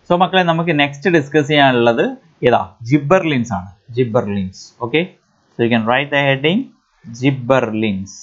so മക്കളെ നമുക്ക് next discuss ചെയ്യാനുള്ളത് ഏതാ ജിബർലിൻസ് ആണ് gibberellins okay so you can write the heading gibberellins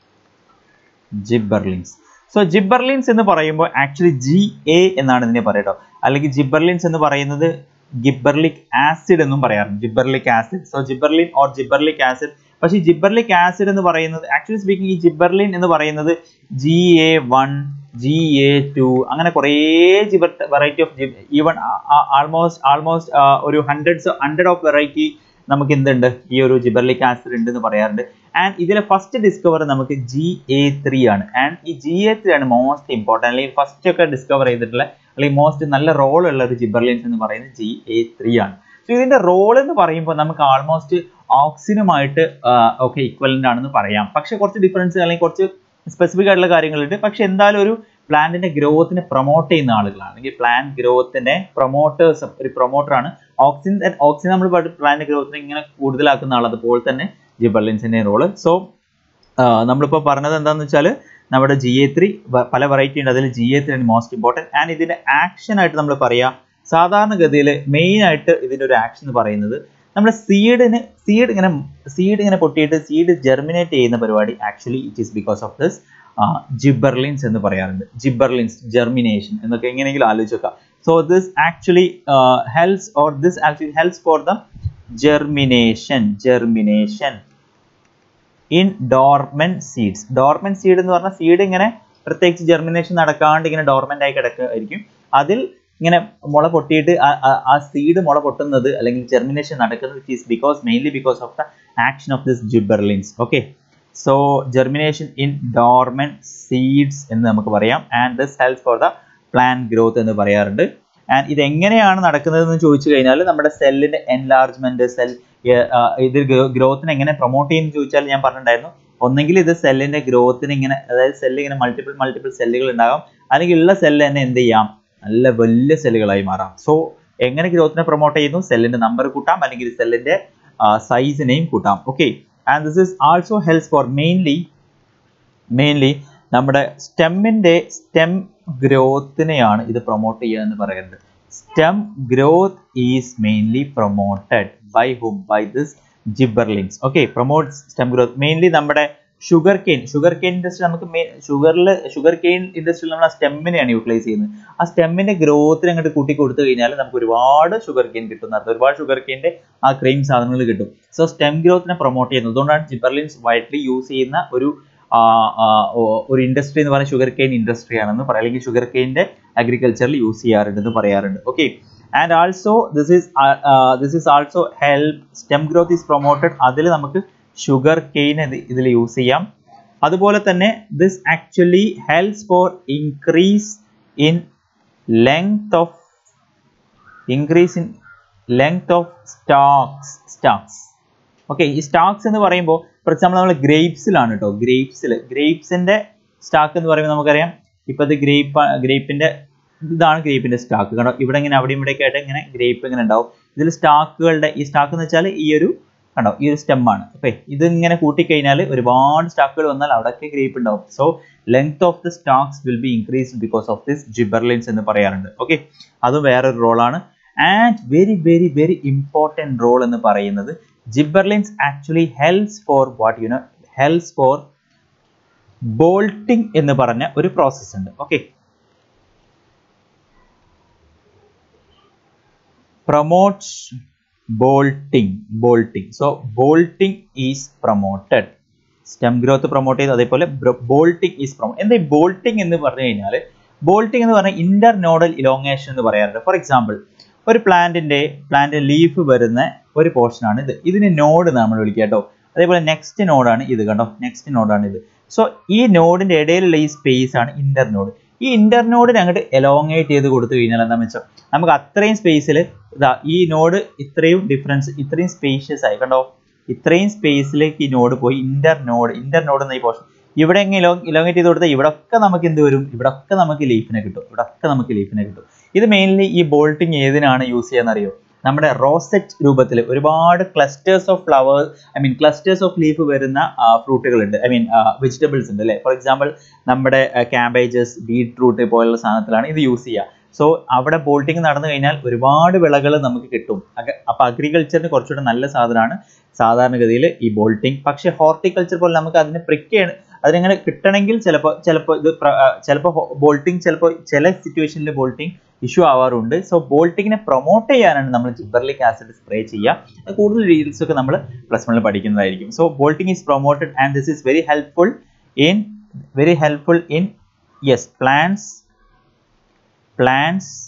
gibberellins so gibberellins എന്ന് പറയുമ്പോൾ ആക്ച്വലി ജി എ എന്നാണ് ഇതിനെ പറയട്ടോ അല്ലെങ്കിൽ ജിബർലിൻസ് എന്ന് പറയുന്നത് ഗിബർലിക് ആസിഡ് എന്നും പറയാറുണ്ട് gibberellic acid so gibberellin or gibberellic acid പക്ഷേ ജിബർലിക് ആസിഡ് എന്ന് പറയുന്നത് ആക്ച്വലി സ്പീക്കിംഗ് ഈ ജിബർലിൻ എന്ന് പറയുന്നത് G A one G A two അങ്ങനെ കുറേ gibber variety of even almost almost ഒരു ഹൺഡ്രഡ്സ് ഹൺഡ്രഡ് ഓഫ് വെറൈറ്റി നമുക്ക് എന്തുണ്ട് ഈ ഒരു ജിബർലിക് ആസിഡ് ഉണ്ട് എന്ന് പറയാറുണ്ട് ആൻഡ് ഇതിലെ ഫസ്റ്റ് ഡിസ്കവർ നമുക്ക് ജി എ ത്രീ ആണ് ആൻഡ് ഈ ജി എ ത്രീ ആണ് മോസ്റ്റ് ഇമ്പോർട്ടൻറ്റ് അല്ലെങ്കിൽ ഫസ്റ്റ് ഒക്കെ ഡിസ്കവർ ചെയ്തിട്ടുള്ള അല്ലെങ്കിൽ മോസ്റ്റ് നല്ല റോൾ ഉള്ള ഒരു ജിബർലിൻസ് എന്ന് പറയുന്നത് ജി എ ത്രീ ആണ് സോ ഇതിന്റെ റോൾ എന്ന് പറയുമ്പോൾ നമുക്ക് ആൾമോസ്റ്റ് ഓക്സിനുമായിട്ട് ഒക്കെ ഈക്വലന്റ് ആണെന്ന് പറയാം പക്ഷെ കുറച്ച് ഡിഫറൻസ് അല്ലെങ്കിൽ കുറച്ച് സ്പെസിഫിക് ആയിട്ടുള്ള കാര്യങ്ങളുണ്ട് പക്ഷെ എന്തായാലും ഒരു പ്ലാന്റിന്റെ ഗ്രോത്തിനെ പ്രൊമോട്ട് ചെയ്യുന്ന ആളുകളാണ് അല്ലെങ്കിൽ പ്ലാന്റ് ഗ്രോത്തിനെ പ്രൊമോട്ടേഴ്സ് ഒരു പ്രൊമോട്ടറാണ് ഓക്സിൻ ഓക്സിൻ നമ്മൾ പ്ലാന്റ് ഗ്രോത്തിനെ ഇങ്ങനെ കൂടുതലാക്കുന്ന ആൾ അതുപോലെ തന്നെ ജിബർലിൻസിന്റെ റോള് സോ നമ്മളിപ്പോൾ പറഞ്ഞത് എന്താണെന്ന് വെച്ചാൽ നമ്മുടെ ജി എ ത്രീ പല വെറൈറ്റി ഉണ്ട് അതിൽ ജി എ ത്രീ ആണ് മോസ്റ്റ് ഇമ്പോർട്ടൻറ്റ് ആൻഡ് ഇതിന്റെ ആക്ഷൻ ആയിട്ട് നമ്മൾ പറയാം സാധാരണഗതിയിൽ മെയിൻ ആയിട്ട് ഇതിന്റെ ഒരു ആക്ഷൻ എന്ന് പറയുന്നത് നമ്മുടെ സീഡിന് സീഡ് ഇങ്ങനെ സീഡ് ഇങ്ങനെ പൊട്ടിയിട്ട് സീഡ് ജെർമിനേറ്റ് ചെയ്യുന്ന പരിപാടി actually it is because of this gibberellins എന്ന് പറയാറുണ്ട് ജിബർലിൻസ് ജെർമിനേഷൻ എന്നൊക്കെ എങ്ങനെയെങ്കിലും ആലോചിച്ച് വെക്കാം so this actually helps or this actually helps for the germination germination in dormant seeds dormant seed എന്ന് പറഞ്ഞാൽ സീഡ് ഇങ്ങനെ പ്രത്യേകിച്ച് ജെർമിനേഷൻ നടക്കാണ്ട് ഇങ്ങനെ ഡോർമെന്റ് ആയി കിടക്കുകയായിരിക്കും അതിൽ ഇങ്ങനെ മുള പൊട്ടിയിട്ട് ആ സീഡ് മുള പൊട്ടുന്നത് അല്ലെങ്കിൽ ജെർമിനേഷൻ നടക്കുന്നത് which is because mainly because of the action of this gibberellins okay so germination in dormant seeds എന്ന് നമുക്ക് പറയാം and this helps for the plant growth എന്ന് പറയാറുണ്ട് ആൻഡ് ഇത് എങ്ങനെയാണ് നടക്കുന്നതെന്ന് ചോദിച്ചു കഴിഞ്ഞാൽ നമ്മുടെ സെല്ലിന്റെ എൻലാർജ്മെന്റ് സെൽ ഇത് ഗ്രോത്തിനെ എങ്ങനെ പ്രൊമോട്ട് ചെയ്യുന്നു ചോദിച്ചാൽ ഞാൻ പറഞ്ഞിട്ടുണ്ടായിരുന്നു ഒന്നെങ്കിൽ ഇത് സെല്ലിന്റെ ഗ്രോത്തിന് ഇങ്ങനെ അതായത് സെല്ല് ഇങ്ങനെ മൾട്ടിപ്പിൾ മൾട്ടിപ്പിൾ സെല്ലുകൾ ഉണ്ടാകാം അല്ലെങ്കിൽ ഉള്ള സെല്ല് തന്നെ എന്ത് ചെയ്യാം നല്ല വലിയ സെല്ലുകളായി മാറാം സോ എങ്ങനെ ഗ്രോത്തിനെ പ്രൊമോട്ട് ചെയ്യുന്നു സെല്ലിന്റെ നമ്പർ കൂട്ടാം അല്ലെങ്കിൽ സെല്ലിന്റെ സൈസിനെയും കൂട്ടാം okay and this is also helps for mainly mainly നമ്മുടെ സ്റ്റെമ്മിന്റെ സ്റ്റെം ഗ്രോത്തിനെയാണ് ഇത് പ്രൊമോട്ട് ചെയ്യുക എന്ന് പറയുന്നത് stem growth is mainly promoted by hmm by this gibberellins okay promotes stem growth mainly നമ്മുടെ sugar cane sugar cane industry നമുക്ക് ഷുഗറിൽ ഷുഗർ കെയിൻ ഇൻഡസ്ട്രിയിൽ നമ്മൾ ആ സ്റ്റെമ്മിനെയാണ് യൂട്ടിലൈസ് ചെയ്യുന്നത് ആ സ്റ്റെമ്മിന്റെ ഗ്രോത്തിന് അങ്ങോട്ട് കൂട്ടി കൊടുത്തു കഴിഞ്ഞാൽ നമുക്ക് ഒരുപാട് ഷുഗർ കെയിൻ കിട്ടുന്ന അർത്ഥം ഒരുപാട് ഷുഗർ കെയിൻ്റെ ആ ക്രീം സാധനങ്ങൾ കിട്ടും സോ സ്റ്റെം ഗ്രോത്തിനെ പ്രൊമോട്ട് ചെയ്യുന്നത് അതുകൊണ്ടാണ് ജിബർലിൻസ് വൈഡ്ലി യൂസ് ചെയ്യുന്ന ഒരു ഒരു ഇൻഡസ്ട്രി എന്ന് പറയുന്നത് ഷുഗർ കെയിൻ ഇൻഡസ്ട്രി ആണെന്ന് പറയാം അല്ലെങ്കിൽ ഷുഗർ കെയിൻ്റെ അഗ്രികൾച്ചറിൽ യൂസ് ചെയ്യാറുണ്ടെന്ന് പറയാറുണ്ട് okay and also this is this is also help stem growth is promoted അതിൽ നമുക്ക് ഷുഗർ കെയിൻ ഇതിൽ യൂസ് ചെയ്യാം അതുപോലെ തന്നെ this actually helps for increase in length of increase in length of stalks stalks okay ഈ stalks എന്ന് പറയുമ്പോൾ for example നമ്മൾ ഗ്രേപ്സിലാണ് കേട്ടോ ഗ്രേപ്സിൽ ഗ്രേപ്സിന്റെ സ്റ്റാക്ക് എന്ന് പറയുമ്പോൾ നമുക്കറിയാം ഇപ്പൊ ഇത് ഗ്രേപ്പ് ഗ്രേപ്പിന്റെ ഇതാണ് ഗ്രേപ്പിന്റെ സ്റ്റാക്ക് കണ്ടോ ഇവിടെ ഇങ്ങനെ അവിടെ ഇവിടെയൊക്കെ ആയിട്ട് ഇങ്ങനെ ഗ്രേപ്പ് ഇങ്ങനെ ഉണ്ടാവും ഇതിൽ സ്റ്റാക്കുകളുടെ ഈ സ്റ്റാക്ക് എന്ന് വെച്ചാൽ ഈ ഒരു കണ്ടോ ഈ ഒരു സ്റ്റെമ്മാണ് ഓക്കെ ഇത് ഇങ്ങനെ കൂട്ടിക്കഴിഞ്ഞാൽ ഒരുപാട് സ്റ്റാക്കുകൾ വന്നാൽ അവിടെയൊക്കെ ഗ്രേപ്പ് ഉണ്ടാവും so length of the stalks will be increase because of this gibberellins എന്ന് പറയാറുണ്ട് ഓക്കെ അതും വേറൊരു റോളാണ് and very very very important role എന്ന് പറയുന്നത് gibberellins actually helps for what you know helps for bolting എന്ന് പറഞ്ഞ ഒരു പ്രോസസ്സ് ഉണ്ട് okay promotes bolting bolting so bolting is promoted stem growth promote ചെയ്ത് അതേപോലെ ബോൾട്ടിംഗ് ഈസ് പ്രൊമോട്ട് എന്താ ഈ ബോൾട്ടിംഗ് എന്ന് പറഞ്ഞു കഴിഞ്ഞാൽ ബോൾട്ടിംഗ് എന്ന് പറഞ്ഞാൽ ഇന്റർ നോഡൽ ഇലോങ്ങേഷൻ എന്ന് പറയാറുണ്ട് ഫോർ എക്സാമ്പിൾ ഒരു പ്ലാന്റിന്റെ പ്ലാന്റ് ലീഫ് വരുന്ന ഒരു പോർഷൻ ആണ് ഇത് ഇതിന് നോഡ് നമ്മൾ വിളിക്കുക കേട്ടോ അതേപോലെ നെക്സ്റ്റ് നോഡാണ് ഇത് കണ്ടോ നെക്സ്റ്റ് നോഡാണ് ഇത് സോ ഈ നോഡിന്റെ ഇടയിലുള്ള ഈ സ്പേസ് ആണ് ഇന്റർ നോഡ് ഈ ഇന്റർ നോഡിനെ അങ്ങോട്ട് എലോങ്ങേറ്റ് ചെയ്ത് കൊടുത്തു കഴിഞ്ഞാൽ എന്താണെന്ന് വെച്ചാൽ നമുക്ക് അത്രയും സ്പേസിൽ ഇതാ ഈ നോഡ് ഇത്രയും ഡിഫറൻസ് ഇത്രയും സ്പേഷ്യസ് ആയി കണ്ടോ ഇത്രയും സ്പേസിലേക്ക് ഈ നോഡ് പോയി ഇന്റർ നോഡ് ഇന്റർ നോഡ് എന്ന ഈ പോർഷൻ ഇവിടെ എങ്ങനെ ഇലോങ്ങേറ്റ് ചെയ്ത് കൊടുത്താൽ ഇവിടൊക്കെ നമുക്ക് എന്ത് വരും ഇവിടൊക്കെ നമുക്ക് ലീഫിനെ കിട്ടും ഇവിടൊക്കെ നമുക്ക് ലീഫിനെ കിട്ടും ഇത് മെയിൻലി ഈ ബോൾട്ടിങ് ഏതിനാണ് യൂസ് ചെയ്യാന്നറിയോ നമ്മുടെ റോസെറ്റ് രൂപത്തിൽ ഒരുപാട് clusters of flowers I mean clusters of leaf വരുന്ന ഫ്രൂട്ടുകൾ ഉണ്ട് ഐ മീൻ വെജിറ്റബിൾസ് ഉണ്ട് അല്ലേ ഫോർ എക്സാമ്പിൾ നമ്മുടെ ക്യാബേജസ് ബീട്രൂട്ട് പോലുള്ള സാധനത്തിലാണ് ഇത് യൂസ് ചെയ്യുക സോ അവിടെ ബോൾട്ടിങ് നടന്നു കഴിഞ്ഞാൽ ഒരുപാട് വിളകൾ നമുക്ക് കിട്ടും അക- അപ്പൊ അഗ്രികൾച്ചറിന് കുറച്ചുകൂടെ നല്ല സാധനമാണ് സാധാരണഗതിയിൽ ഈ ബോൾട്ടിങ് പക്ഷെ ഹോർട്ടിക്കൾച്ചർ പോലെ നമുക്ക് അതിനെ പ്രിക്ക് ചെയ്യണം അതിനെങ്ങനെ കിട്ടണമെങ്കിൽ ചിലപ്പോൾ ചിലപ്പോൾ ഇത് ചിലപ്പോൾ ബോൾട്ടിങ് ചിലപ്പോൾ ചില സിറ്റുവേഷനിൽ ബോൾട്ടിങ് ഇഷ്യൂ ആവാറുണ്ട് സോ ബോൾട്ടിങ്ങിനെ പ്രൊമോട്ട് ചെയ്യാനാണ് നമ്മൾ ജിബർലിക് ആസിഡ് സ്പ്രേ ചെയ്യുക അത് കൂടുതൽ ഡീറ്റെയിൽസ് ഒക്കെ നമ്മൾ പ്ലസ് വണ്ണിൽ പഠിക്കുന്നതായിരിക്കും so bolting is promoted and this is very helpful in very helpful in yes plants plants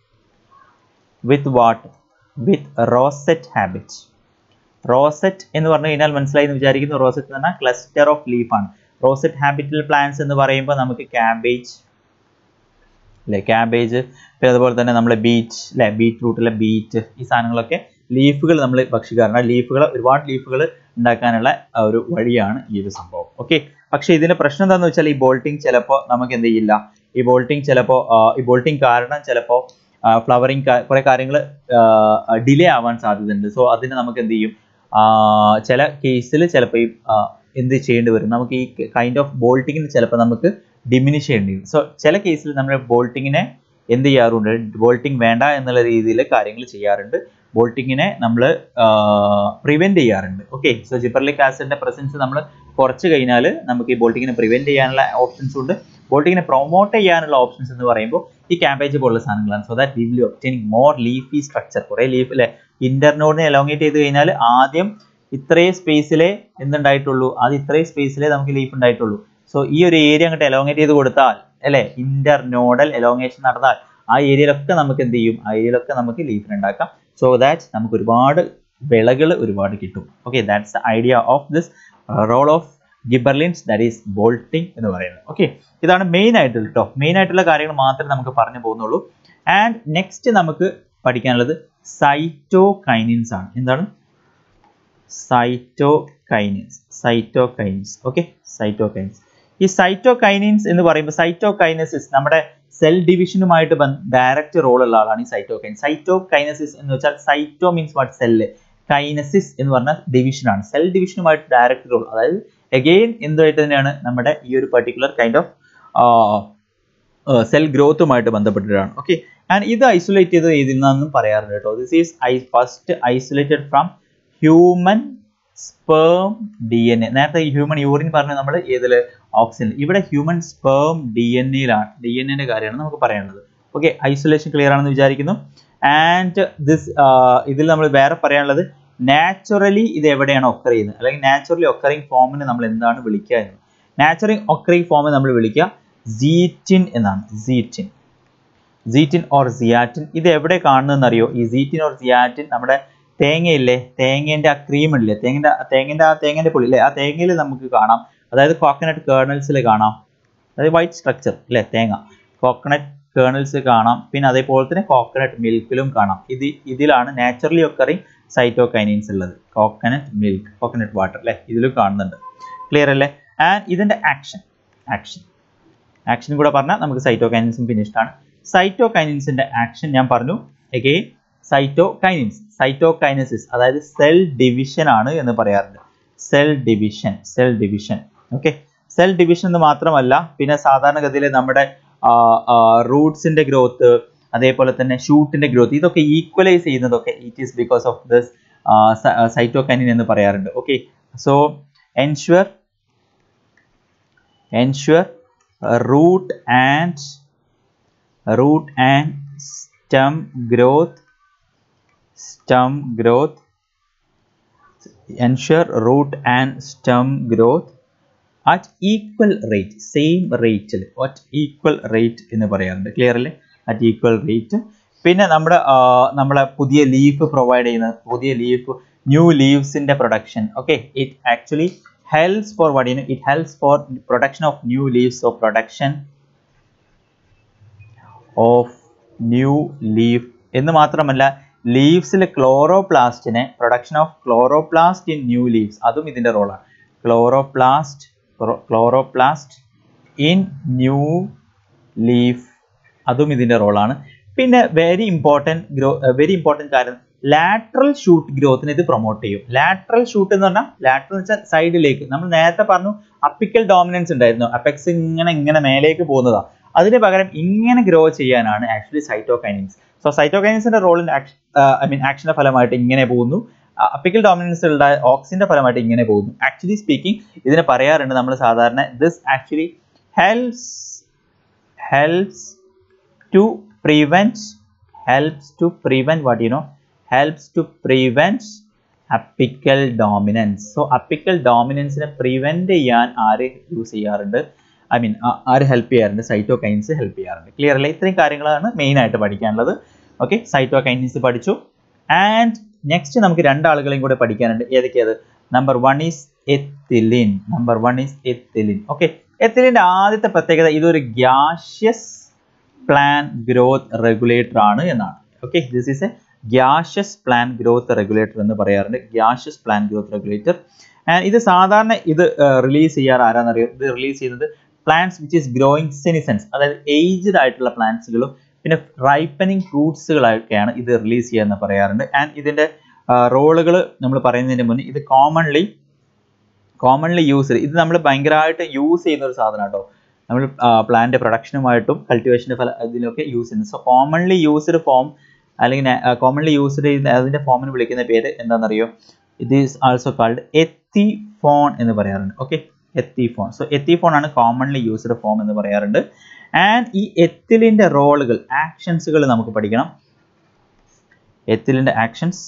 with what with rosette habit rosette എന്ന് പറഞ്ഞു കഴിഞ്ഞാൽ മനസ്സിലായി എന്ന് വിചാരിക്കുന്നു റോസെറ്റ് എന്ന് പറഞ്ഞാൽ ക്ലസ്റ്റർ ഓഫ് ലീഫ് ആണ് റോസെറ്റ് ഹാബിറ്റൽ പ്ലാന്റ്സ് എന്ന് പറയുമ്പോൾ നമുക്ക് ക്യാബേജ് അല്ലെ ക്യാബേജ് പിന്നെ അതുപോലെ തന്നെ നമ്മളെ ബീറ്റ് അല്ലെ ബീറ്റ്റൂട്ടിലെ ബീറ്റ് ഈ സാധനങ്ങളൊക്കെ ലീഫുകൾ നമ്മൾ ഭക്ഷിക്കാറുണ്ട് ആ ലീഫുകൾ ഒരുപാട് ലീഫുകൾ ഉണ്ടാക്കാനുള്ള ആ ഒരു വഴിയാണ് ഈ ഒരു സംഭവം ഓക്കെ പക്ഷേ ഇതിന്റെ പ്രശ്നം എന്താണെന്ന് വെച്ചാൽ ഈ ബോൾട്ടിങ് ചിലപ്പോൾ നമുക്ക് എന്ത് ചെയ്യില്ല ഈ ബോൾട്ടിങ് ചിലപ്പോൾ ഈ ബോൾട്ടിങ് കാരണം ചിലപ്പോൾ ഫ്ലവറിങ് കുറെ കാര്യങ്ങൾ ഡിലേ ആവാൻ സാധ്യതയുണ്ട് സോ അതിന് നമുക്ക് എന്ത് ചെയ്യും ആ, ചില കേസിൽ ചിലപ്പോൾ ഈ ആ, എന്ത് ചെയ്യേണ്ടി വരും നമുക്ക് ഈ കൈൻഡ് ഓഫ് ബോൾട്ടിങ്ങിന് ചിലപ്പോൾ നമുക്ക് ഡിമിനിഷ് ചെയ്യേണ്ടി വരും സോ ചില കേസിൽ നമ്മൾ ബോൾട്ടിങ്ങിനെ എന്ത് ചെയ്യാറുണ്ട് ബോൾട്ടിങ് വേണ്ട എന്നുള്ള രീതിയിൽ കാര്യങ്ങൾ ചെയ്യാറുണ്ട് ബോൾട്ടിങ്ങിനെ നമ്മൾ പ്രിവെന്റ് ചെയ്യാറുണ്ട് ഓക്കെ സോ ജിബർലിക് ആസിഡിന്റെ പ്രസൻസ് നമ്മൾ കുറച്ച് കഴിഞ്ഞാൽ നമുക്ക് ഈ ബോൾട്ടിങ്ങിനെ പ്രിവെന്റ് ചെയ്യാനുള്ള ഓപ്ഷൻസ് ഉണ്ട് ബോൾട്ടിങ്ങിനെ പ്രൊമോട്ട് ചെയ്യാനുള്ള ഓപ്ഷൻസ് എന്ന് പറയുമ്പോൾ ഈ ക്യാബേജ് പോലുള്ള സാധനങ്ങളാണ് so that we will obtaining more leafy structure കുറേ ലീഫ് അല്ലെ ഇന്റർനോഡിനെ എലോങ്ങേറ്റ് ചെയ്ത് കഴിഞ്ഞാൽ ആദ്യം ഇത്രയും സ്പേസിലേ എന്തുണ്ടായിട്ടുള്ളൂ ആദ്യം ഇത്രയും സ്പേസിലേ നമുക്ക് ലീഫ് ഉണ്ടായിട്ടുള്ളൂ സോ ഈ ഒരു ഏരിയ അങ്ങോട്ട് എലോങ്ങേറ്റ് ചെയ്ത് കൊടുത്താൽ അല്ലെ ഇന്റർനോഡൽ എലോങ്ങേഷൻ നടന്നാൽ ആ ഏരിയയിലൊക്കെ നമുക്ക് എന്ത് ചെയ്യും ആ ഏരിയയിലൊക്കെ നമുക്ക് ലീഫിന് ഉണ്ടാക്കാം സോ ദാറ്റ് നമുക്ക് ഒരുപാട് വിളകൾ ഒരുപാട് കിട്ടും okay that's the idea of this role of gibberellins that is bolting എന്ന് പറയുന്നത് ഓക്കെ ഇതാണ് മെയിൻ ആയിട്ടുള്ള കേട്ടോ മെയിൻ ആയിട്ടുള്ള കാര്യങ്ങൾ മാത്രമേ നമുക്ക് പറഞ്ഞു പോകുന്നുള്ളൂ ആൻഡ് നെക്സ്റ്റ് നമുക്ക് പഠിക്കാനുള്ളത് സൈറ്റോകൈനിൻസ് ആണ് എന്താണ് സൈറ്റോകൈനിൻസ് സൈറ്റോകൈനിൻസ് ഓക്കെ സൈറ്റോകൈനിൻസ് ഈ സൈറ്റോകൈനിൻസ് എന്ന് പറയുമ്പോൾ സൈറ്റോകൈനസിസ് നമ്മുടെ സെൽ ഡിവിഷനുമായിട്ട് ഡയറക്റ്റ് റോൾ ഉള്ള ആളാണ് ഈ സൈറ്റോകൈൻ സൈറ്റോകൈനസിസ് എന്ന് വെച്ചാൽ cyto means what cell kinesis എന്ന് പറഞ്ഞ ഡിവിഷനാണ് സെൽ ഡിവിഷനുമായിട്ട് ഡയറക്റ്റ് റോൾ അതായത് എഗെയിൻ എന്തുമായിട്ട് തന്നെയാണ് നമ്മുടെ ഈ ഒരു പർട്ടിക്കുലർ കൈൻഡ് ഓഫ് സെൽ ഗ്രോത്തുമായിട്ട് ബന്ധപ്പെട്ടിട്ടാണ് ഓക്കെ ആൻഡ് ഇത് ഐസൊലേറ്റ് ചെയ്ത് ഇതിൽ നിന്നും പറയാറുണ്ട് കേട്ടോ this is I first isolated from human sperm D N A നേരത്തെ ഹ്യൂമൻ യൂറിൻ പറഞ്ഞ നമ്മൾ ഏതിൽ ഓക്സിജൻ ഇവിടെ ഹ്യൂമൻ സ്പേം ഡി എൻ എയിലാണ് ഡി എൻ എന്റെ കാര്യമാണ് നമുക്ക് പറയാനുള്ളത് ഓക്കെ ഐസൊലേഷൻ ക്ലിയർ ആണെന്ന് വിചാരിക്കുന്നു ആൻഡ് ദിസ് ഇതിൽ നമ്മൾ വേറെ പറയാനുള്ളത് നാച്ചുറലി ഇത് എവിടെയാണ് ഒക്കർ ചെയ്യുന്നത് അല്ലെങ്കിൽ നാച്ചുറലി ഒക്കറിങ് ഫോമിനെ നമ്മൾ എന്താണ് വിളിക്കുക എന്ന് നാച്ചുറൽ ഒക്കറിങ് ഫോമിനെ നമ്മൾ വിളിക്കുക സീറ്റിൻ എന്നാണ് സീറ്റിൻ സീറ്റിൻ ഓർ സിയാറ്റിൻ ഇത് എവിടെ കാണുന്നതെന്ന് അറിയോ ഈ സീറ്റിൻ ഓർ സിയാറ്റിൻ നമ്മുടെ തേങ്ങയില്ലേ തേങ്ങേന്റെ ആ ക്രീം ഇല്ലേ തേങ്ങന്റെ തേങ്ങന്റെ ആ തേങ്ങന്റെ പൊളി അല്ലേ ആ തേങ്ങയിൽ നമുക്ക് കാണാം അതായത് കോക്കനട്ട് കേർണൽസിൽ കാണാം അതായത് വൈറ്റ് സ്ട്രക്ചർ അല്ലേ തേങ്ങ കോക്കനട്ട് കേർണൽസ് കാണാം പിന്നെ അതേപോലെ തന്നെ കോക്കനട്ട് മിൽക്കിലും കാണാം ഇത് ഇതിലാണ് നാച്ചുറലി ഒക്കറിങ് സൈറ്റോകൈനീൻസ് ഉള്ളത് കോക്കനട്ട് മിൽക്ക് കോക്കനട്ട് വാട്ടർ അല്ലേ ഇതിലും കാണുന്നുണ്ട് ക്ലിയർ അല്ലേ ആൻഡ് ഇതിന്റെ ആക്ഷൻ ആക്ഷൻ ആക്ഷൻ കൂടെ പറഞ്ഞാൽ നമുക്ക് സൈറ്റോകൈനിൻസും ഫിനിഷ്ഡ് ആണ് സൈറ്റോകൈനിൻസിന്റെ ആക്ഷൻ ഞാൻ പറഞ്ഞു എഗെയിൻ സൈറ്റോകൈനിൻസ് സൈറ്റോകൈനസിസ് അതായത് സെൽ ഡിവിഷൻ ആണ് എന്ന് പറയാറുണ്ട് cell division cell division okay cell division എന്ന് മാത്രമല്ല പിന്നെ സാധാരണഗതിയിൽ നമ്മുടെ റൂട്ട്സിന്റെ ഗ്രോത്ത് അതേപോലെ തന്നെ ഷൂട്ടിന്റെ ഗ്രോത്ത് ഇതൊക്കെ ഈക്വലൈസ് ചെയ്യുന്നതൊക്കെ it is because of this cytokinin എന്ന് പറയാറുണ്ട് okay so ensure ensure root and root and stem growth stem growth ensure root and stem growth at equal rate same rate at equal rate എന്ന് പറയാറുണ്ട് clear അല്ലേ at equal rate പിന്നെ നമ്മുടെ നമ്മളെ പുതിയ leaf provide ചെയ്യുന്ന പുതിയ leaf new ലീവ്സിന്റെ production okay it actually helps for what you know it helps for production of new leaves so production of new leaf എന്ന് മാത്രമല്ല ലീവ്സിലെ ക്ലോറോപ്ലാസ്റ്റിനെ production of chloroplast in new leaves അതും ഇതിന്റെ റോളാണ് chloroplast chloroplast in new leaf അതും ഇതിന്റെ റോളാണ് പിന്നെ very important grow very important കാര്യം ലാറ്ററൽ ഷൂട്ട് ഗ്രോത്തിന് ഇത് പ്രൊമോട്ട് ചെയ്യും ലാറ്ററൽ ഷൂട്ട് എന്ന് പറഞ്ഞാൽ ലാറ്ററൽ വെച്ചാൽ സൈഡിലേക്ക് നമ്മൾ നേരത്തെ പറഞ്ഞു അപ്പിക്കൽ ഡോമിനൻസ് ഉണ്ടായിരുന്നു അപ്പെക്സ് ഇങ്ങനെ ഇങ്ങനെ മേലേക്ക് പോകുന്നതാ അതിന് പകരം ഇങ്ങനെ ഗ്രോ ചെയ്യാനാണ് ആക്ച്വലി സൈറ്റോകൈനിൻസ് സോ സൈറ്റോകൈനിൻസിന്റെ റോളിന്റെ ഐ മീൻ ആക്ഷന്റെ ഫലമായിട്ട് ഇങ്ങനെ പോകുന്നു അപ്പിക്കൽ ഡോമിനൻസിലുള്ള ഓക്സിന്റെ ഫലമായിട്ട് ഇങ്ങനെ പോകുന്നു ആക്ച്വലി സ്പീക്കിംഗ് ഇതിനെ പറയാറുണ്ട് നമ്മൾ സാധാരണ this actually helps helps to prevent helps to prevent what you know helps to prevent apical dominance so apical ഡോമിനൻസിനെ പ്രിവെന്റ് ചെയ്യാൻ ആര് യൂസ് ചെയ്യാറുണ്ട് ഐ മീൻ ആര് ഹെൽപ്പ് ചെയ്യാറുണ്ട് സൈറ്റോകൈൻസ് ഹെൽപ്പ് ചെയ്യാറുണ്ട് ക്ലിയർ അല്ലേ ഇത്രയും കാര്യങ്ങളാണ് മെയിൻ ആയിട്ട് പഠിക്കാനുള്ളത് ഓക്കെ സൈറ്റോകൈൻസ് പഠിച്ചു ആൻഡ് നെക്സ്റ്റ് നമുക്ക് രണ്ടാളുകളെയും കൂടെ പഠിക്കാനുണ്ട് ഏതൊക്കെയത് number one is ethylene number one is ethylene okay എത്തിലിന്റെ ആദ്യത്തെ പ്രത്യേകത ഇതൊരു ഗ്യാഷ്യസ് പ്ലാൻ ഗ്രോത്ത് റെഗുലേറ്റർ ആണ് എന്നാണ് okay this is a gaseous plant growth regulator എന്ന് പറയാറുണ്ട് gaseous plant growth regulator and ഇത് സാധാരണ ഇത് റിലീസ് ചെയ്യാറ് ആരാന്നറിയോ ഇത് റിലീസ് ചെയ്യുന്നത് plants which is growing senescence അതായത് ഏജ്ഡ് ആയിട്ടുള്ള പ്ലാന്റ്സുകളും പിന്നെ റൈപ്പനിങ് ഫ്രൂട്ട്സുകളൊക്കെയാണ് ഇത് റിലീസ് ചെയ്യാന്ന് പറയാറുണ്ട് ആൻഡ് ഇതിന്റെ റോളുകൾ നമ്മൾ പറയുന്നതിന് മുന്നേ ഇത് കോമൺലി കോമൺലി യൂസ് ഇത് നമ്മൾ ഭയങ്കരമായിട്ട് യൂസ് ചെയ്യുന്ന ഒരു സാധനം കേട്ടോ നമ്മൾ പ്ലാന്റ് പ്രൊഡക്ഷനുമായിട്ടും കൾട്ടിവേഷൻ്റെ ഫല ഇതിലൊക്കെ യൂസ് ചെയ്യുന്നത് സോ കോമൺലി യൂസ്ഡ് ഫോം അല്ലെങ്കിൽ കോമൺലി യൂസ്ഡ് ചെയ്യുന്ന അതിന്റെ ഫോമിന് വിളിക്കുന്ന പേര് എന്താണെന്നറിയോ ഇത് ഈസ് ആൾസോ കാൾഡ് എത്തിഫോൺ എന്ന് പറയാറുണ്ട് ഓക്കെ എത്തിഫോൺ സോ എത്തിഫോൺ ആണ് കോമൺലി യൂസ്ഡ് ഫോം എന്ന് പറയാറുണ്ട് ആൻഡ് ഈ എത്തിലിന്റെ റോളുകൾ ആക്ഷൻസുകൾ നമുക്ക് പഠിക്കണം എത്തിലിന്റെ ആക്ഷൻസ്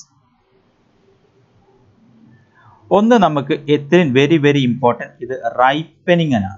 ഒന്ന് നമുക്ക് എത്തിലിൻ വെരി വെരി ഇമ്പോർട്ടൻറ്റ് ഇത് റൈപ്പനിങ് ആണ്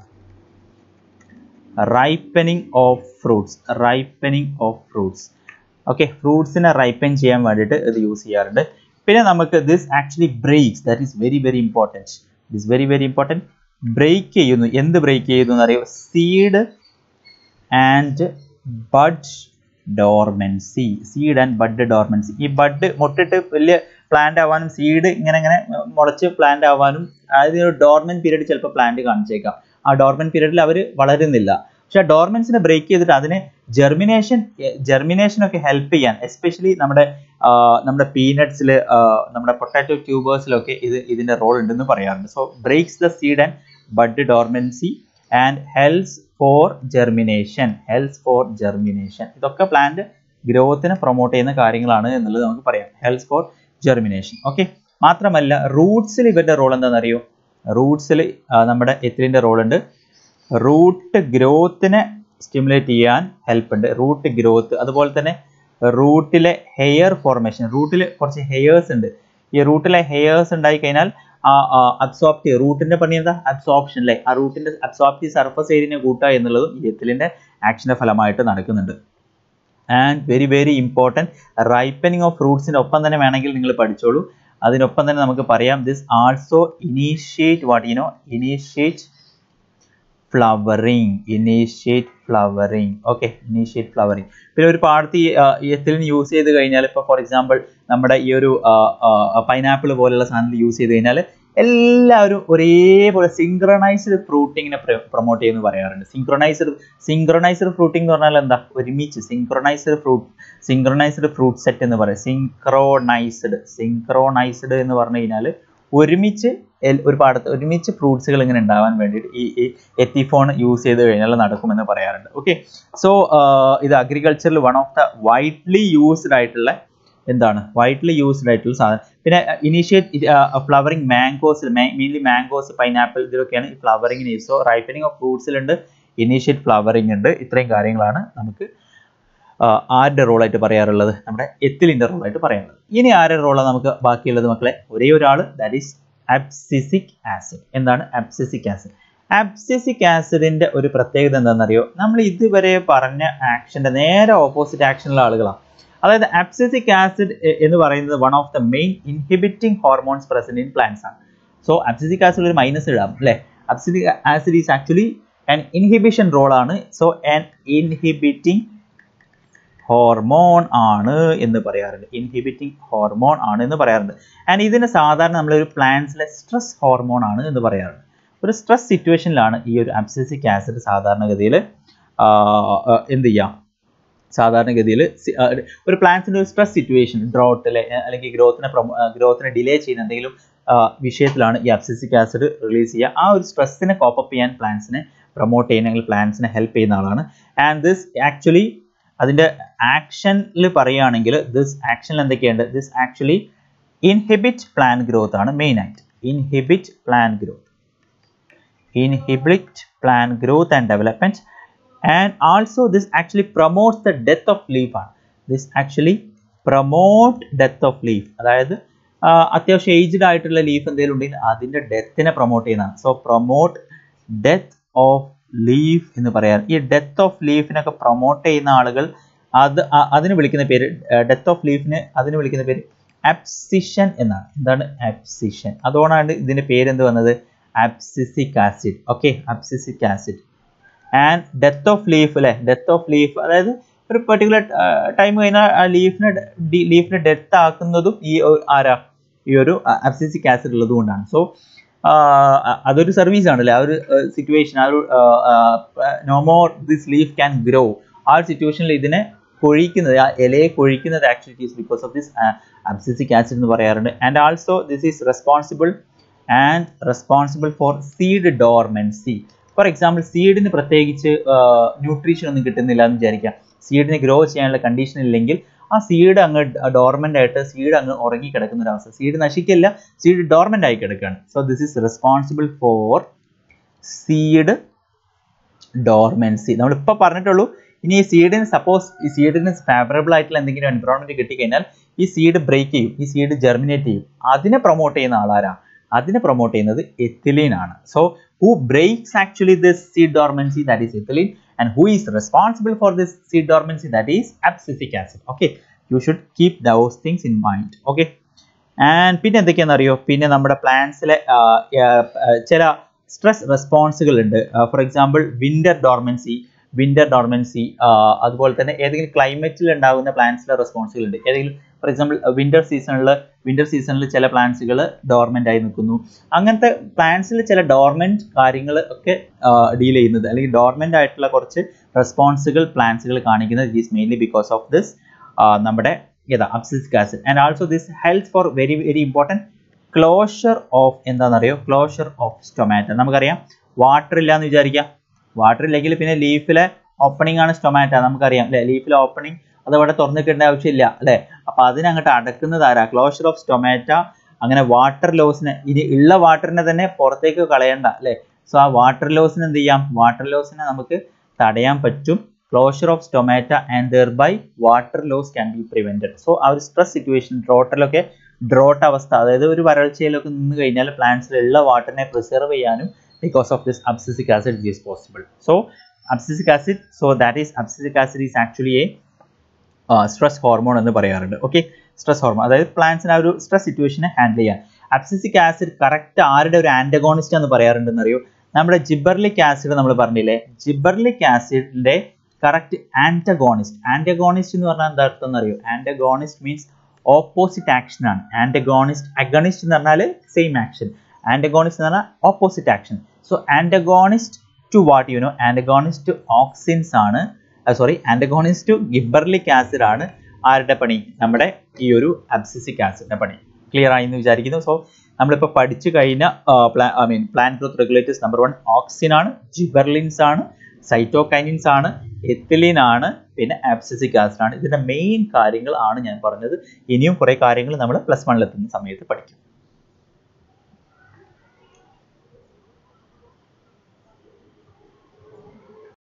ripening of fruits ripening of fruits okay ഫ്രൂട്ട്സിനെ റൈപ്പൻ ചെയ്യാൻ വേണ്ടിയിട്ട് ഇത് യൂസ് ചെയ്യാറുണ്ട് പിന്നെ നമുക്ക് this actually breaks that is very very important this very very important break ചെയ്യുന്നു എന്ത് ബ്രേക്ക് ചെയ്യുന്നു എന്നറിയോ seed and bud dormancy seed and bud dormancy ഈ ബഡ് മുട്ടിട്ട് വലിയ പ്ലാന്റ് ആവാനും സീഡ് ഇങ്ങനെ ഇങ്ങനെ മുളച്ച് പ്ലാന്റ് ആവാനും അതായത് ഒരു ഡോർമെന്റ് പീരീഡ് ചിലപ്പോൾ പ്ലാന്റ് കാണിച്ചേക്കാം ആ ഡോർമെന്റ് പീരീഡിൽ അവർ വളരുന്നില്ല പക്ഷെ ആ ഡോർമെൻസിനെ ബ്രേക്ക് ചെയ്തിട്ട് അതിനെ ജെർമിനേഷൻ ജെർമിനേഷൻ ഒക്കെ ഹെൽപ്പ് ചെയ്യാൻ എസ്പെഷ്യലി നമ്മുടെ നമ്മുടെ പീനട്സിൽ നമ്മുടെ പൊട്ടാറ്റോ ട്യൂബേഴ്സിലൊക്കെ ഇത് ഇതിന്റെ റോൾ ഉണ്ടെന്ന് പറയാറുണ്ട് so breaks the seed and bud dormancy and helps for germination helps for germination ഇതൊക്കെ പ്ലാന്റ് ഗ്രോത്തിനെ പ്രൊമോട്ട് ചെയ്യുന്ന കാര്യങ്ങളാണ് എന്നുള്ളത് നമുക്ക് പറയാം ഹെൽസ് ഫോർ ജെർമിനേഷൻ ഓക്കെ മാത്രമല്ല റൂട്ട്സിൽ ഇവരുടെ റോൾ എന്താണെന്നറിയോ റൂട്ട്സിൽ നമ്മുടെ എത്തിലിൻ്റെ റോൾ ഉണ്ട് റൂട്ട് ഗ്രോത്തിനെ സ്റ്റിമുലേറ്റ് ചെയ്യാൻ ഹെൽപ്പ് ഉണ്ട് റൂട്ട് ഗ്രോത്ത് അതുപോലെ തന്നെ റൂട്ടിലെ ഹെയർ ഫോർമേഷൻ റൂട്ടിൽ കുറച്ച് ഹെയേഴ്സ് ഉണ്ട് ഈ റൂട്ടിലെ ഹെയേഴ്സ് ഉണ്ടായി കഴിഞ്ഞാൽ ആ അബ്സോർപ്റ്റീവ് റൂട്ടിന്റെ പണി എന്താ അബ്സോർപ്ഷൻ അല്ലേ ആ റൂട്ടിന്റെ അബ്സോർപ്റ്റീവ് സർഫസ് ഏരിയനെ കൂട്ടുക എന്നുള്ളതും ഈ എത്തിലിന്റെ ആക്ഷന്റെ ഫലമായിട്ട് നടക്കുന്നുണ്ട് and very very important ripening of ഫ്രൂട്ട്സിൻ്റെ ഒപ്പം തന്നെ വേണമെങ്കിൽ നിങ്ങൾ പഠിച്ചോളൂ അതിനൊപ്പം തന്നെ നമുക്ക് പറയാം this also initiate what you know initiate flowering initiate flowering okay initiate flowering പിന്നെ ഒരു പാടത്ത് ഈ എത്തിലിന് യൂസ് ചെയ്ത് കഴിഞ്ഞാൽ ഇപ്പോൾ ഫോർ എക്സാമ്പിൾ നമ്മുടെ ഈ ഒരു പൈനാപ്പിൾ പോലുള്ള സാധനത്തിൽ യൂസ് ചെയ്ത് കഴിഞ്ഞാൽ എല്ലാവരും ഒരേപോലെ സിങ്ക്രണൈസ്ഡ് ഫ്രൂട്ടിങ്ങിനെ പ്രൊമോട്ട് ചെയ്യുന്നു പറയാറുണ്ട് സിങ്ക്രണൈസ്ഡ് സിങ്ക്രണൈസ്ഡ് ഫ്രൂട്ടിംഗ് എന്ന് പറഞ്ഞാൽ എന്താ ഒരുമിച്ച് synchronized fruit synchronized fruit set എന്ന് പറയും സിങ്ക്രോണൈസ്ഡ് സിങ്ക്രോണൈസ്ഡ് എന്ന് പറഞ്ഞു കഴിഞ്ഞാൽ ഒരുമിച്ച് ഒരു പാടത്ത് ഒരുമിച്ച് ഫ്രൂട്ട്സുകൾ ഇങ്ങനെ ഉണ്ടാവാൻ വേണ്ടിയിട്ട് ഈ ഈ എത്തിഫോൺ യൂസ് ചെയ്ത് കഴിഞ്ഞാൽ നടക്കുമെന്ന് പറയാറുണ്ട് ഓക്കെ സോ ഇത് അഗ്രികൾച്ചറിൽ one of the widely used ആയിട്ടുള്ള എന്താണ് വൈഡ്ലി യൂസ്ഡ് ആയിട്ടുള്ള സാധനം പിന്നെ ഇനീഷ്യേറ്റ് ഫ്ലവറിങ് മാംഗോസിൽ മെയിൻലി മാംഗോസ് പൈനാപ്പിൾ ഇതിലൊക്കെയാണ് ഈ ഫ്ലവറിങ്ങിന് യൂസ് സോ റൈപ്പനിങ് ഓഫ് ഫ്രൂട്ട്സിലുണ്ട് ഇനീഷ്യേറ്റ് ഫ്ലവറിങ് ഉണ്ട് ഇത്രയും കാര്യങ്ങളാണ് നമുക്ക് ആരുടെ റോളായിട്ട് പറയാറുള്ളത് നമ്മുടെ എത്തിലിൻ്റെ റോളായിട്ട് പറയാനുള്ളത് ഇനി ആരുടെ റോളാണ് നമുക്ക് ബാക്കിയുള്ളത് മക്കളെ ഒരേ ഒരാൾ ദാറ്റ് ഈസ് അബ്സിസിക് ആസിഡ് എന്താണ് അബ്സിസിക് ആസിഡ് അബ്സിസിക് ആസിഡിന്റെ ഒരു പ്രത്യേകത എന്താണെന്നറിയോ നമ്മൾ ഇതുവരെ പറഞ്ഞ ആക്ഷന്റെ നേരെ ഓപ്പോസിറ്റ് ആക്ഷനുള്ള ആളുകളാണ് അതായത് അബ്സിസിക് ആസിഡ് എന്ന് പറയുന്നത് one of the main inhibiting hormones present in plants ആണ് സോ അബ്സിസിക് ആസിഡ് ഒരു മൈനസ് ഇടാം അല്ലേ abscisic acid is actually an inhibition role ആണ് സോ ആൻ ഇൻഹിബിറ്റിംഗ് ഹോർമോൺ ആണ് എന്ന് പറയാറുണ്ട് ഇൻഹിബിറ്റിംഗ് ഹോർമോൺ ആണ് എന്ന് പറയാറുണ്ട് ആൻഡ് ഇതിന് സാധാരണ നമ്മളൊരു പ്ലാന്റ്സിലെ സ്ട്രെസ് ഹോർമോൺ ആണ് എന്ന് പറയാറുണ്ട് ഒരു സ്ട്രെസ് സിറ്റുവേഷനിലാണ് ഈ ഒരു അബ്സിസിക് ആസിഡ് സാധാരണഗതിയിൽ എന്ത് ചെയ്യാം സാധാരണഗതിയിൽ ഒരു പ്ലാന്റ്സിൻ്റെ ഒരു സ്ട്രെസ് സിറ്റുവേഷൻ ഡ്രോട്ടിലെ അല്ലെങ്കിൽ ഗ്രോത്തിനെ ഗ്രോത്തിനെ ഡിലേ ചെയ്യുന്ന എന്തെങ്കിലും വിഷയത്തിലാണ് ഈ അബ്സിസിക് ആസിഡ് റിലീസ് ചെയ്യുക ആ ഒരു സ്ട്രെസ്സിനെ കോപ്പപ്പ് ചെയ്യാൻ പ്ലാന്റ്സിനെ പ്രൊമോട്ട് ചെയ്യുന്ന അല്ലെങ്കിൽ പ്ലാന്റ്സിനെ ഹെൽപ്പ് ചെയ്യുന്ന ആളാണ് ആൻഡ് ദിസ് ആക്ച്വലി അതിൻ്റെ ആക്ഷനിൽ പറയുകയാണെങ്കിൽ ദിസ് ആക്ഷനിൽ എന്തൊക്കെയുണ്ട് this actually inhibit plant growth ആണ് മെയിൻ ആയിട്ട് inhibit plant growth inhibit plant growth and development and also this actually promotes the death of leaf ആണ് this actually promote death of leaf അതായത് ആ, അത്യാവശ്യം ഏജ്ഡ് ആയിട്ടുള്ള leaf എന്തെങ്കിലും ഉണ്ടെങ്കിൽ അതിന്റെ ഡെത്തിനെ പ്രൊമോട്ട് ചെയ്യുന്നതാണ് so promote death of leaf എന്ന് പറയാം ഈ ഡെത്ത് ഓഫ് ലീഫിനൊക്കെ പ്രൊമോട്ട് ചെയ്യുന്ന ആളുകൾ അത് അ- അതിന് വിളിക്കുന്ന പേര് ഡെത്ത് ഓഫ് ലീഫിന് അതിന് വിളിക്കുന്ന പേര് അപ്സിഷൻ എന്നാണ് എന്താണ് അപ്സിഷൻ അതുകൊണ്ടാണ് ഇതിന്റെ പേര് എന്ത് വന്നത് abscisic acid okay abscisic acid and death of leaf അല്ലെ ഡെത്ത് ഓഫ് ലീഫ് അതായത് ഒരു പെർട്ടിക്കുലർ ടൈം കഴിഞ്ഞാൽ ആ ലീഫിനെ ലീഫിനെ ഡെത്ത് ആക്കുന്നതും ഈ ഒ- ആരാ ഈ ഒരു അബ്സിസിക് ആസിഡ് ഉള്ളത് കൊണ്ടാണ് സോ അതൊരു സർവീസ് ആണല്ലേ ആ ഒരു സിറ്റുവേഷൻ ആ ഒരു no more this leaf can grow ആ ഒരു സിറ്റുവേഷനിൽ ഇതിനെ കൊഴിക്കുന്നത് ആ ഇലയെ കൊഴിക്കുന്നത് activities because of this abscisic acid എന്ന് പറയാറുണ്ട് and also this is responsible and responsible for seed dormancy for example സീഡിന് പ്രത്യേകിച്ച് ന്യൂട്രീഷൻ ഒന്നും കിട്ടുന്നില്ല എന്ന് വിചാരിക്കാം സീഡിന് ഗ്രോ ചെയ്യാനുള്ള കണ്ടീഷൻ ഇല്ലെങ്കിൽ ആ സീഡ് അങ്ങ് ഡോർമെന്റ് ആയിട്ട് സീഡ് അങ്ങ് ഉറങ്ങി കിടക്കുന്ന ഒരു അവസ്ഥ സീഡ് നശിക്കില്ല സീഡ് ഡോർമെന്റ് ആയി കിടക്കുകയാണ് so this is responsible for seed dormancy നമ്മളിപ്പോൾ പറഞ്ഞിട്ടുള്ളൂ ഇനി ഈ സീഡിന് സപ്പോസ് ഈ സീഡിന് ഫേവറബിൾ ആയിട്ടുള്ള എന്തെങ്കിലും എൻവറോൺമെന്റ് കിട്ടിക്കഴിഞ്ഞാൽ ഈ സീഡ് ബ്രേക്ക് ചെയ്യും ഈ സീഡ് ജെർമിനേറ്റ് ചെയ്യും അതിനെ പ്രൊമോട്ട് ചെയ്യുന്ന ആളാരാ അതിനെ പ്രൊമോട്ട് ചെയ്യുന്നത് എത്തിലീൻ ആണ് so who breaks actually this seed dormancy that is ethylene and who is responsible for this seed dormancy that is abscisic acid okay you should keep those things in mind okay and പിന്നെ എന്തൊക്കെയാണെന്ന് അറിയോ പിന്നെ നമ്മുടെ പ്ലാന്റ്സിലെ ചില stress റെസ്പോൺസുകൾ ഉണ്ട് for example winter dormancy winter dormancy അതുപോലെ തന്നെ ഏതെങ്കിലും ക്ലൈമറ്റിൽ ഉണ്ടാകുന്ന പ്ലാന്റ്സിലെ റെസ്പോൺസുകൾ ഉണ്ട് ഏതെങ്കിലും ഫോർ എക്സാമ്പിൾ വിന്റർ സീസണിൽ വിന്റർ സീസണിൽ ചില പ്ലാന്റ്സുകൾ ഡോർമെന്റ് ആയി നിൽക്കുന്നു അങ്ങനത്തെ പ്ലാന്റ്സിൽ ചില ഡോർമെന്റ് കാര്യങ്ങൾ ഒക്കെ ഡീൽ ചെയ്യുന്നത് അല്ലെങ്കിൽ ഡോർമെന്റ് ആയിട്ടുള്ള കുറച്ച് റെസ്പോൺസുകൾ പ്ലാന്റ്സുകൾ കാണിക്കുന്നത് is mainly because of this നമ്മുടെ ഏതാ abscisic acid and also this health for very very important closure of എന്താണെന്നറിയോ ക്ലോഷർ ഓഫ് സ്റ്റൊമാറ്റോ നമുക്കറിയാം വാട്ടർ ഇല്ല എന്ന് വിചാരിക്കാം വാട്ടർ ഇല്ലെങ്കിൽ പിന്നെ ലീഫിലെ ഓപ്പണിംഗ് ആണ് സ്റ്റൊമാറ്റോ നമുക്കറിയാം അല്ലെ ലീഫിലെ ഓപ്പണിംഗ് അത് അവിടെ തുറന്നിക്കേണ്ട ആവശ്യമില്ല അല്ലെ അപ്പൊ അതിനങ്ങോട്ട് അടക്കുന്നത് ആരാ ക്ലോഷർ ഓഫ് സ്റ്റൊമാറ്റ അങ്ങനെ വാട്ടർ ലോസിനെ ഇനി ഉള്ള വാട്ടറിനെ തന്നെ പുറത്തേക്ക് കളയണ്ട അല്ലെ സോ ആ വാട്ടർ ലോസിന് എന്ത് ചെയ്യാം വാട്ടർ ലോസിനെ നമുക്ക് തടയാൻ പറ്റും closure of stomata and thereby water loss can be prevented so ആ ഒരു സ്ട്രെസ് സിറ്റുവേഷൻ ഡ്രോട്ടിലൊക്കെ ഡ്രോട്ട് അവസ്ഥ അതായത് ഒരു വരൾച്ചയിലൊക്കെ നിന്ന് കഴിഞ്ഞാൽ പ്ലാന്റ്സിലുള്ള വാട്ടറിനെ പ്രിസർവ് ചെയ്യാനും because of this abscisic acid is possible so abscisic acid so that is abscisic acid is actually a stress hormone എന്ന് പറയാറുണ്ട് ഓക്കെ സ്ട്രെസ് ഹോർമോൺ അതായത് പ്ലാന്റ്സിന് ആ ഒരു സ്ട്രെസ് സിറ്റുവേഷനെ ഹാൻഡിൽ ചെയ്യാൻ അബ്സിസിക് ആസിഡ് കറക്റ്റ് ആരുടെ ഒരു ആന്റഗോണിസ്റ്റ് എന്ന് പറയാറുണ്ടെന്ന് അറിയോ നമ്മുടെ ജിബർലിക് ആസിഡ് നമ്മൾ പറഞ്ഞില്ലേ ജിബർലിക് ആസിഡിന്റെ കറക്റ്റ് ആന്റഗോണിസ്റ്റ് ആന്റഗോണിസ്റ്റ് എന്ന് പറഞ്ഞാൽ എന്താ അർത്ഥം എന്നറിയോ ആന്റഗോണിസ്റ്റ് മീൻസ് ഓപ്പോസിറ്റ് ആക്ഷൻ ആണ് ആന്റഗോണിസ്റ്റ് അഗണിസ്റ്റ് എന്ന് പറഞ്ഞാൽ സെയിം ആക്ഷൻ ആന്റഗോണിസ്റ്റ് എന്ന് പറഞ്ഞാൽ opposite action so antagonist to what you know antagonist to auxins ആണ് sorry antagonist to gibberellic acid ആണ് ആരുടെ പണി നമ്മുടെ ഈ ഒരു അബ്സിസിക് ആസിഡിന്റെ പണി ക്ലിയർ ആയി എന്ന് വിചാരിക്കുന്നു സോ നമ്മളിപ്പോൾ പഠിച്ചു കഴിഞ്ഞ I mean plant growth regulators number one auxin ആണ് ജിബർലിൻസ് ആണ് സൈറ്റോകൈനിൻസ് ആണ് എത്തിലിൻ ആണ് പിന്നെ ആബ്സിസിക് ആസിഡ് ആണ് ഇതിന്റെ മെയിൻ കാര്യങ്ങൾ ആണ് ഞാൻ പറഞ്ഞത് ഇനിയും കുറെ കാര്യങ്ങൾ നമ്മൾ പ്ലസ് വണ്ണിലെത്തുന്ന സമയത്ത് പഠിക്കും